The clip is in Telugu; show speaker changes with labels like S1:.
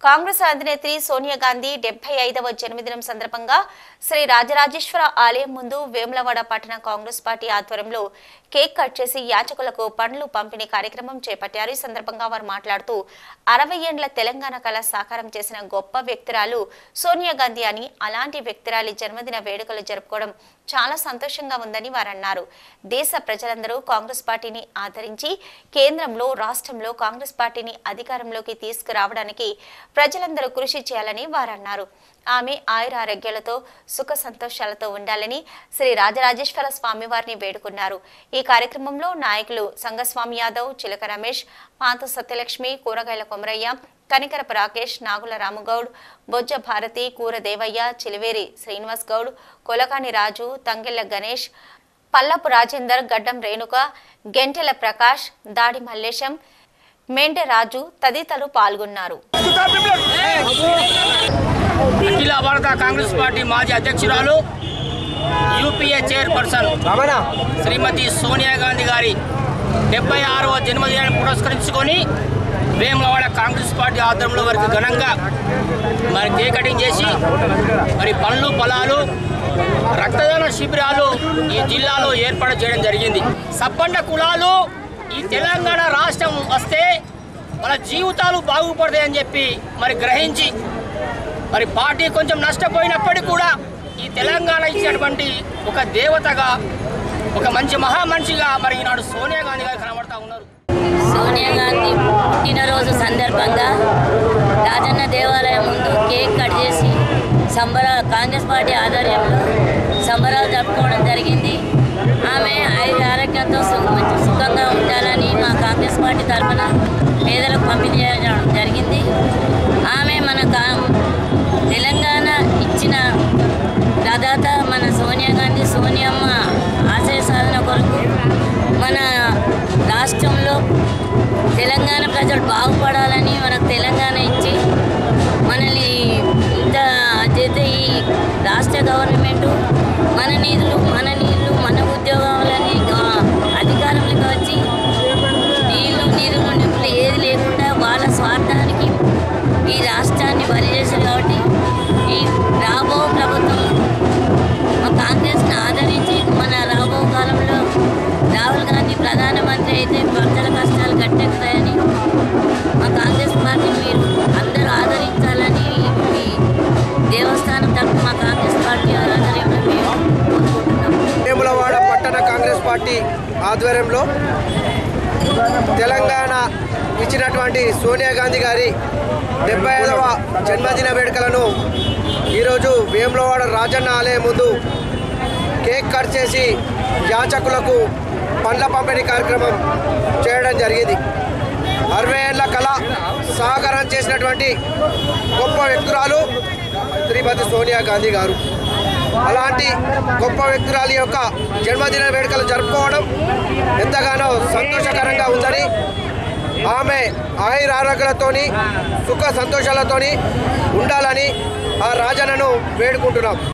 S1: కాంగ్రెస్ అధినేత్రి సోనియా గాంధీ డెబ్బై ఐదవ జన్మదినం సందర్భంగా శ్రీ రాజరాజేశ్వర ఆలయం ముందు వేములవాడ పట్టణ కాంగ్రెస్ పార్టీ ఆధ్వర్యంలో కేక్ కట్ చేసి యాచకులకు పండ్లు పంపిణీ కార్యక్రమం చేపట్టారు ఈ సందర్భంగా వారు మాట్లాడుతూ అరవై ఏండ్ల తెలంగాణ కళ సాకారం చేసిన గొప్ప వ్యక్తురాలు సోనియా గాంధీ అని అలాంటి వ్యక్తురాలి జన్మదిన వేడుకలు జరుపుకోవడం చాలా సంతోషంగా ఉందని వారు అన్నారు దేశ ప్రజలందరూ కాంగ్రెస్ పార్టీని ఆదరించి కేంద్రంలో రాష్ట్రంలో కాంగ్రెస్ పార్టీని అధికారంలోకి తీసుకురావడానికి ప్రజలందరూ కృషి చేయాలని వారు అన్నారు ఆమె ఆయుర ఆరోగ్యాలతో సుఖ సంతోషాలతో ఉండాలని శ్రీ రాజరాజేశ్వర స్వామి వారిని వేడుకున్నారు ఈ కార్యక్రమంలో నాయకులు సంగస్వామి యాదవ్ చిలక రమేష్ పాత సత్యలక్ష్మి కూరగాయల కొమరయ్య కనికరపు రాకేష్ నాగుల రాముగౌడ్ బొజ్జ భారతి కూర దేవయ్య చిలివేరి శ్రీనివాస్ గౌడ్ కొలకాని రాజు తంగెళ్ల గణేష్ పల్లపు రాజేందర్ గడ్డం రేణుక గెంటెల ప్రకాష్ దాడి మల్లేశం మెండె రాజు తదితరులు పాల్గొన్నారు
S2: అఖిల భారత కాంగ్రెస్ పార్టీ మాజీ అధ్యక్షురాలు యూపీఏ చైర్పర్సన్ శ్రీమతి సోనియా గాంధీ గారి డెబ్బై ఆరవ జన్మదినాన్ని పురస్కరించుకొని వేములవాడ కాంగ్రెస్ పార్టీ ఆధ్వర్యంలో వారికి ఘనంగా మరి కేక్ కటింగ్ చేసి మరి పనులు పొలాలు రక్తదాన శిబిరాలు ఈ జిల్లాలో ఏర్పాటు చేయడం జరిగింది సబ్బండ కులాలు ఈ తెలంగాణ రాష్ట్రం వస్తే మన జీవితాలు బాగుపడతాయని చెప్పి మరి గ్రహించి మరి పార్టీ కొంచెం నష్టపోయినప్పటికీ కూడా ఈ తెలంగాణ ఇచ్చినటువంటి ఒక దేవతగా ఒక మంచి మహామనిషిగా మరి ఈనాడు సోనియా గాంధీ గారు కనబడతా ఉన్నారు
S3: సోనియా గాంధీ పుట్టినరోజు సందర్భంగా రాజన్న దేవాలయం ముందు కేక్ కట్ చేసి సంబరా కాంగ్రెస్ పార్టీ ఆధ్వర్యంలో సంబరాలు జరుపుకోవడం జరిగింది ఆమె ఐదు ఆరోగ్యంతో సు- మంచి సుఖంగా ఉండాలని మా కాంగ్రెస్ పార్టీ తరఫున పేదలకు పంపిణీ చేయడం జరిగింది ఆమె మన కా తెలంగాణ ఇచ్చిన ప్రదాత మన సోనియా గాంధీ సోనియమ్మ ఆశయ సాధన కొరకు మన రాష్ట్రంలో తెలంగాణ ప్రజలు బాగుపడాలని మనకు తెలంగాణ ఇచ్చి మనల్ని ఇంత చేస్తే ఈ రాష్ట్ర గవర్నమెంట్ మన నిధులు మన నీళ్లు మన ఉద్యోగాలని గా- అధికారంలోకి వచ్చి నీళ్లు నిధులు నిధులు ఏది లేకుండా వాళ్ళ స్వార్థానికి ఈ రాష్ట్రాన్ని బలి చేశారు కాబట్టి ఈ రాబో ప్రభుత్వం మా కాంగ్రెస్ని ఆదరించి మన రాబో కాలంలో రాహుల్ గాంధీ ప్రధానమంత్రి అయితే ప్రజల కష్టాలు గట్టెక్కుతాయని మా కాంగ్రెస్ పార్టీని మీరు అందరూ ఆదరించాలని ఈ దేవస్థానం తరఫున మా కాంగ్రెస్ పార్టీ ఆధ్వర్యంలో మేము కోరుకుంటున్నాం
S4: వేములవాడ పట్టణ కాంగ్రెస్ పార్టీ ఆధ్వర్యంలో తెలంగాణ ఇచ్చినటువంటి సోనియా గాంధీ గారి డెబ్బై ఐదవ జన్మదిన వేడుకలను ఈరోజు వేములవాడ రాజన్న ఆలయం ముందు కేక్ కట్ చేసి యాచకులకు పండ్ల పంపిణీ కార్యక్రమం చేయడం జరిగింది అరవై ఏళ్ల కళ సహకారం చేసినటువంటి గొప్ప వ్యక్తురాలు శ్రీమతి సోనియా గాంధీ గారు అలాంటి గొప్ప వ్యక్తురాలి యొక్క జన్మదిన వేడుకలు జరుపుకోవడం ఎంతగానో సంతోషకరంగా ఉందని ఆమె ఆయుర ఆరోగ్యాలతోని సుఖ సంతోషాలతోని ఉండాలని ఆ రాజన్నను వేడుకుంటున్నాం